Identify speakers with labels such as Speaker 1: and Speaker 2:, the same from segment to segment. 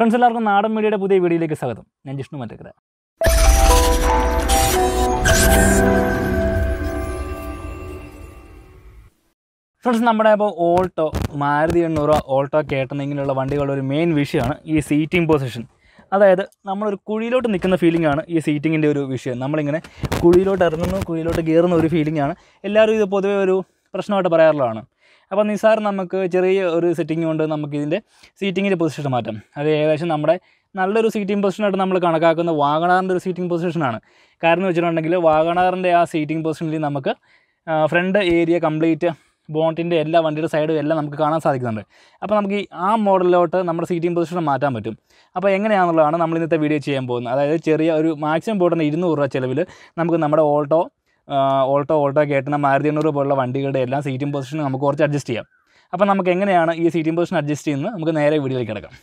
Speaker 1: friends എല്ലാവർക്കും നാടൻ മീഡിയയുടെ പുതിയ വീഡിയോയിലേക്ക് സ്വാഗതം ഞാൻ ജിഷ്ണു മറ്റക്കര ഫ്രണ്ട്സ് നമ്മുടെ അപ്പോൾ ഓൾട്ടോ മാരുതി എണ്ണൂറ് ഓൾട്ടോ കേട്ടൺ ഇങ്ങനെയുള്ള വണ്ടികളുടെ ഒരു മെയിൻ വിഷയമാണ് ഈ സീറ്റിംഗ് പൊസിഷൻ അതായത് നമ്മളൊരു കുഴിയിലോട്ട് നിൽക്കുന്ന ഫീലിംഗ് ആണ് ഈ സീറ്റിങ്ങിൻ്റെ ഒരു വിഷയം നമ്മളിങ്ങനെ കുഴിയിലോട്ട് ഇറങ്ങുന്നു കുഴിയിലോട്ട് കയറുന്ന ഒരു ഫീലിംഗ് ആണ് എല്ലാവരും ഇത് പൊതുവേ ഒരു പ്രശ്നമായിട്ട് പറയാറുള്ളതാണ് അപ്പോൾ നിസ്സാരം നമുക്ക് ചെറിയ ഒരു സെറ്റിംഗ് കൊണ്ട് നമുക്ക് ഇതിൻ്റെ സീറ്റിങ്ങിൻ്റെ പൊസിഷൻ മാറ്റാം അത് ഏകദേശം നമ്മുടെ നല്ലൊരു സീറ്റിംഗ് പൊസിഷനായിട്ട് നമ്മൾ കണക്കാക്കുന്ന വാഗണാറിൻ്റെ ഒരു സീറ്റിംഗ് പൊസിഷനാണ് കാരണം എന്ന് വെച്ചിട്ടുണ്ടെങ്കിൽ വാഗണാറിൻ്റെ ആ സീറ്റിംഗ് പൊസിഷനിൽ നമുക്ക് ഫ്രണ്ട് ഏരിയ കംപ്ലീറ്റ് ബോണ്ടിൻ്റെ എല്ലാ വണ്ടിയുടെ സൈഡും എല്ലാം നമുക്ക് കാണാൻ സാധിക്കുന്നുണ്ട് അപ്പോൾ നമുക്ക് ഈ ആ മോഡലിലോട്ട് നമ്മുടെ സീറ്റിംഗ് പൊസിഷൻ മാറ്റാൻ പറ്റും അപ്പോൾ എങ്ങനെയാണെന്നുള്ളതാണ് നമ്മൾ ഇന്നത്തെ വീഡിയോ ചെയ്യാൻ പോകുന്നത് അതായത് ചെറിയ ഒരു മാക്സിമം പോയിട്ടുള്ള ഇരുന്നൂറ് രൂപ ചിലവിൽ നമുക്ക് നമ്മുടെ ഓൾട്ടോ ഓൾട്ടോ ഓൾട്ടോ കേട്ടണ മാരുതി എണ്ണൂറ് പോലുള്ള വണ്ടികളുടെ എല്ലാം സീറ്റിംഗ് പൊസിഷൻ നമുക്ക് കുറച്ച് അഡ്ജസ്റ്റ് ചെയ്യാം അപ്പോൾ നമുക്ക് എങ്ങനെയാണ് ഈ സീറ്റിംഗ് പൊസിഷൻ അഡ്ജസ്റ്റ് ചെയ്യുന്നത് നമുക്ക് നേരെ വീഡിയോയിലേക്ക് കിടക്കാം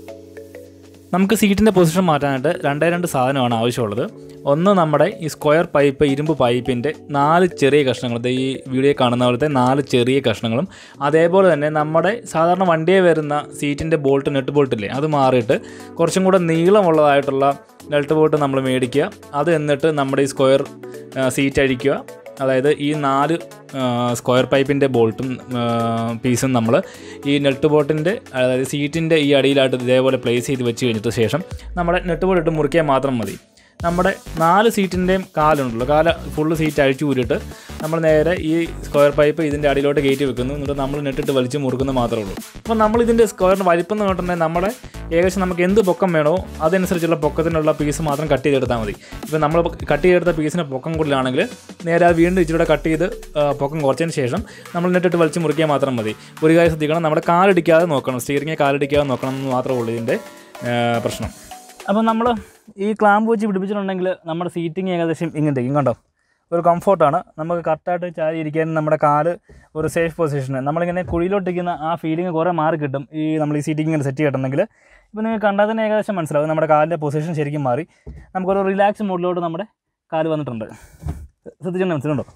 Speaker 1: നമുക്ക് സീറ്റിൻ്റെ പൊസിഷൻ മാറ്റാനായിട്ട് രണ്ടേ രണ്ട് സാധനമാണ് ആവശ്യമുള്ളത് ഒന്ന് നമ്മുടെ ഈ സ്ക്വയർ പൈപ്പ് ഇരുമ്പ് പൈപ്പിൻ്റെ നാല് ചെറിയ കഷ്ണങ്ങൾ ദേ ഈ വീഡിയോ കാണുന്ന പോലത്തെ നാല് ചെറിയ കഷ്ണങ്ങളും അതേപോലെ തന്നെ നമ്മുടെ സാധാരണ വണ്ടിയെ വരുന്ന സീറ്റിൻ്റെ ബോൾട്ട് നെട്ട് ബോൾട്ടില്ലേ അത് മാറിയിട്ട് കുറച്ചും കൂടെ നീളമുള്ളതായിട്ടുള്ള നെട്ട് ബോൾട്ട് നമ്മൾ മേടിക്കുക അത് എന്നിട്ട് നമ്മുടെ ഈ സ്ക്വയർ സീറ്റ് അഴിക്കുക അതായത് ഈ നാല് സ്ക്വയർ പൈപ്പിൻ്റെ ബോൾട്ടും പീസും നമ്മൾ ഈ നെട്ട് ബോട്ടിൻ്റെ അതായത് സീറ്റിൻ്റെ ഈ അടിയിലായിട്ട് ഇതേപോലെ പ്ലേസ് ചെയ്ത് വെച്ച് കഴിഞ്ഞിട്ട് ശേഷം നമ്മുടെ നെട്ട് ബോട്ട് ഇട്ട് മുറിക്കാൻ മാത്രം മതി നമ്മുടെ നാല് സീറ്റിൻ്റെയും കാലുണ്ടല്ലോ കാല ഫുള്ള് സീറ്റ് അഴിച്ചു ഊരിയിട്ട് നമ്മൾ നേരെ ഈ സ്ക്വയർ പൈപ്പ് ഇതിൻ്റെ അടിയിലോട്ട് കയറ്റി വെക്കുന്നു എന്നിട്ട് നമ്മൾ നെട്ടിട്ട് വലിച്ച് മുറുക്കുന്നത് മാത്രമേ ഉള്ളൂ അപ്പോൾ നമ്മൾ ഇതിൻ്റെ സ്ക്വയറിന് വലിപ്പം എന്ന് പറഞ്ഞിട്ടുണ്ടെങ്കിൽ നമ്മുടെ ഏകദേശം നമുക്ക് എന്ത് പൊക്കം വേണോ അതനുസരിച്ചുള്ള പൊക്കത്തിനുള്ള പീസ് മാത്രം കട്ട് ചെയ്തെടുത്താൽ മതി ഇപ്പോൾ നമ്മൾ കട്ട് ചെയ്തെടുത്ത പീസിന് പൊക്കം കൂടുതലാണെങ്കിൽ നേരെ അത് വീണ്ടും ഇച്ചിരി കട്ട് ചെയ്ത് ആ, പൊക്കം കുറച്ചതിന് ശേഷം നമ്മൾ നെട്ടിട്ട് വലിച്ച് മുറിക്കാൻ മാത്രം മതി ഒരു കാര്യം ശ്രദ്ധിക്കണം നമ്മുടെ കാലിടിക്കാതെ നോക്കണം സ്റ്റിയറിംഗ് കാലിടിക്കാതെ നോക്കണം എന്ന് മാത്രമേ ഉള്ളൂ ഇതിൻ്റെ ആ, പ്രശ്നം അപ്പോൾ നമ്മൾ ഈ ക്ലാമ്പ് വെച്ച് പിടിപ്പിച്ചിട്ടുണ്ടെങ്കിൽ നമ്മുടെ സീറ്റിംഗ് ഏകദേശം ഇങ്ങനത്തെ കണ്ടോ ഒരു കംഫോർട്ടാണ് നമുക്ക് കറക്റ്റായിട്ട് ചാരി ഇരിക്കാൻ നമ്മുടെ കാല് ഒരു സേഫ് പൊസിഷന് നമ്മളിങ്ങനെ കുഴിയിലോട്ടിരിക്കുന്ന ആ ഫീലിംഗ് കുറേ മാറി കിട്ടും ഈ നമ്മൾ ഈ സീറ്റിംഗ് ഇങ്ങനെ സെറ്റ് ചെയ്തിട്ടുണ്ടെങ്കിൽ ഇപ്പോൾ നിങ്ങൾക്ക് കണ്ടാൽ തന്നെ ഏകദേശം മനസ്സിലാവും നമ്മുടെ കാലിൻ്റെ പൊസിഷൻ ശരിക്കും മാറി നമുക്കൊരു റിലാക്സ് മോഡിലോട്ട് നമ്മുടെ കാല് വന്നിട്ടുണ്ട് ശ്രദ്ധിച്ചാൽ മനസ്സിലുണ്ടോ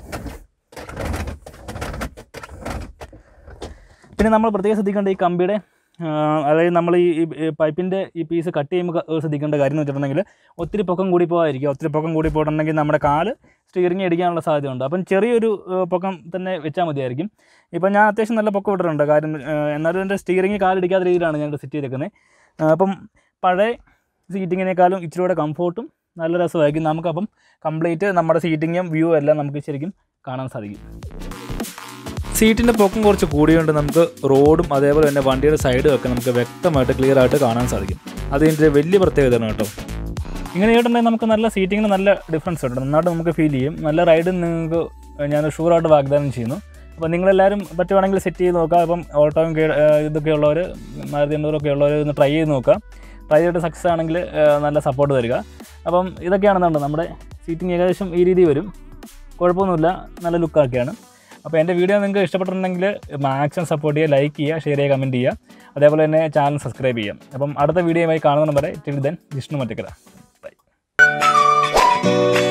Speaker 1: പിന്നെ നമ്മൾ പ്രത്യേകം ശ്രദ്ധിക്കേണ്ട ഈ കമ്പിയുടെ ആ, അതായത് നമ്മൾ ഈ ഈ പൈപ്പിൻ്റെ ഈ പീസ് കട്ട് ചെയ്യുമ്പോൾ ക- ശ്രദ്ധിക്കേണ്ട കാര്യം എന്ന് വെച്ചിട്ടുണ്ടെങ്കിൽ ഒത്തിരി പൊക്കം കൂടി പോകാതിരിക്കുക ഒത്തിരി പൊക്കം കൂടി പോയിട്ടുണ്ടെങ്കിൽ നമ്മുടെ കാല് സ്റ്റിയറിംഗ് അടിക്കാനുള്ള സാധ്യതയുണ്ട് അപ്പം ചെറിയൊരു ആ, പൊക്കം തന്നെ വെച്ചാൽ മതിയായിരിക്കും ഇപ്പം ഞാൻ അത്യാവശ്യം നല്ല പൊക്കം ഇട്ടിട്ടുണ്ട് കാര്യം ആ, എന്നാലും എൻ്റെ സ്റ്റിയറിംഗ് കാലിടിക്കാത്ത രീതിയിലാണ് ഞാൻ സെറ്റ് ചെയ്തേക്കുന്നത് ആ, അപ്പം പഴയ സീറ്റിങ്ങിനേക്കാളും ഇച്ചിരി കൂടെ കംഫോർട്ടും നല്ല രസമായിരിക്കും നമുക്കപ്പം കംപ്ലീറ്റ് നമ്മുടെ സീറ്റിങ്ങും വ്യൂ എല്ലാം നമുക്ക് ശരിക്കും കാണാൻ സാധിക്കും സീറ്റിൻ്റെ പൊക്കം കുറച്ച് കൂടിയുകൊണ്ട് നമുക്ക് റോഡും അതേപോലെ തന്നെ വണ്ടിയുടെ സൈഡും ഒക്കെ നമുക്ക് വ്യക്തമായിട്ട് ക്ലിയർ ആയിട്ട് കാണാൻ സാധിക്കും അതിൻ്റെ വലിയ പ്രത്യേകതയാണ് കേട്ടോ ഇങ്ങനെ ചെയ്തിട്ടുണ്ടെങ്കിൽ നമുക്ക് നല്ല സീറ്റിങ്ങിന് നല്ല ഡിഫറൻസ് ഉണ്ട് നന്നായിട്ട് നമുക്ക് ഫീൽ ചെയ്യും നല്ല റൈഡ് നിങ്ങൾക്ക് ഞാൻ ഷുവറായിട്ട് വാഗ്ദാനം ചെയ്യുന്നു അപ്പോൾ നിങ്ങളെല്ലാവരും പറ്റുവാണെങ്കിൽ സെറ്റ് ചെയ്ത് നോക്കുക അപ്പം ഓട്ടോയും കേ- ഏഹ് ഇതൊക്കെ ഉള്ളവർ മാരുതി എണ്ണൂറൊക്കെ ഉള്ളവർ ഒന്ന് ട്രൈ ചെയ്ത് നോക്കുക ട്രൈ ചെയ്തിട്ട് സക്സസ് ആണെങ്കിൽ ഏഹ് നല്ല സപ്പോർട്ട് തരിക അപ്പം ഇതൊക്കെയാണെന്നുണ്ട് നമ്മുടെ സീറ്റിംഗ് ഏകദേശം ഈ രീതി വരും കുഴപ്പമൊന്നുമില്ല നല്ല ലുക്കാക്കിയാണ് അപ്പോൾ എൻ്റെ വീഡിയോ നിങ്ങൾക്ക് ഇഷ്ടപ്പെട്ടിട്ടുണ്ടെങ്കിൽ മാക്സിമം സപ്പോർട്ട് ചെയ്യുക ലൈക്ക് ചെയ്യുക ഷെയർ ചെയ്യുക കമൻറ്റ് ചെയ്യുക അതേപോലെ തന്നെ ചാനൽ സബ്സ്ക്രൈബ് ചെയ്യാം അപ്പം അടുത്ത വീഡിയോയുമായി കാണുന്ന വരെ till then Vishnu Mattakkara by